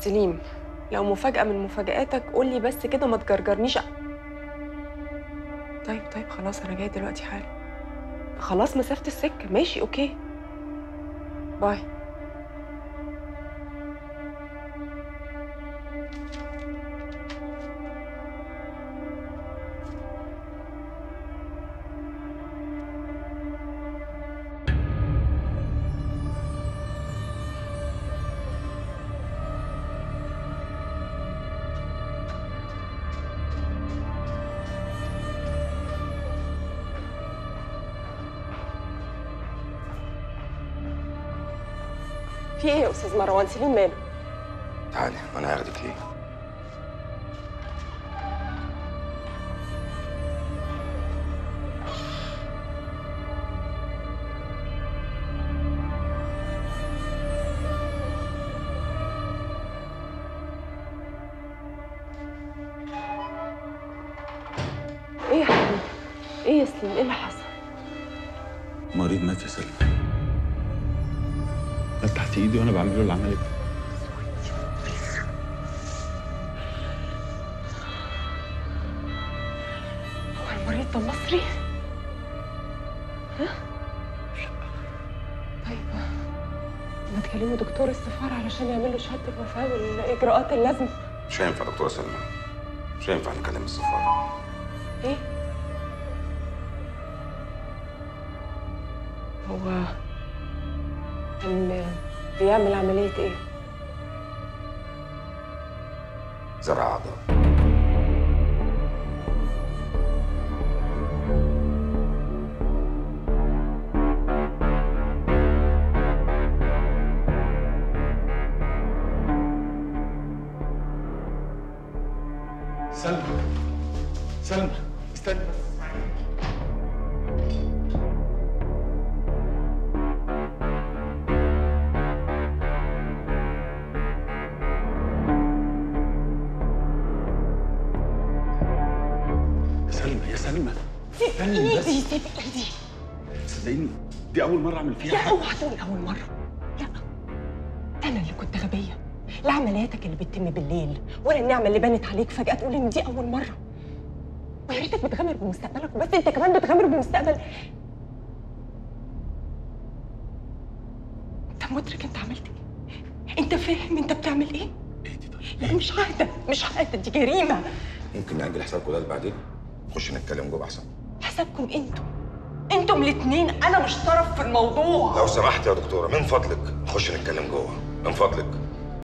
سليم لو مفاجأة من مفاجآتك قول لي بس كده ما تجرجرنيش طيب طيب خلاص أنا جاية دلوقتي حالا خلاص مسافة السكة ماشي أوكي باي في ايه يا استاذ مروان سليم ماله تعالي انا هاخدك ليه ايه يا حبيبي ايه يا سليم ايه اللي حصل مريض مات يا سلمى ده تحت ايدي وانا بعمل له العمليه هو المريض ده مصري ها طيب ما تكلموا دكتور السفارة علشان يعمل له شهادة الوفاة والإجراءات اللازمة مش هينفع دكتوره سلمى مش هينفع نكلم السفاره ايه هو كان بيعمل عملية ايه؟ زرع اعضاء سلمى سلمى استنى يا سلمى يا سلمى استني بس سيب ايدي صدقيني دي اول مره اعمل فيها لا حاجه اوعى تقول اول مره لا انا اللي كنت غبيه لا عملياتك اللي بتتم بالليل ولا النعمه اللي بانت عليك فجاه تقول ان دي اول مره ويا ريتك بتغامر بمستقبلك وبس انت كمان بتغامر بمستقبل انت مدرك انت عملت ايه انت فاهم انت بتعمل ايه اهدي طيب لا مش عاده مش عاده دي جريمه ممكن نأجل حسابكم ده بعدين نخش نتكلم جوه احسن حسابكم انتوا انتم الاثنين انا مش طرف في الموضوع لو سمحت يا دكتوره من فضلك نخش نتكلم جوه من فضلك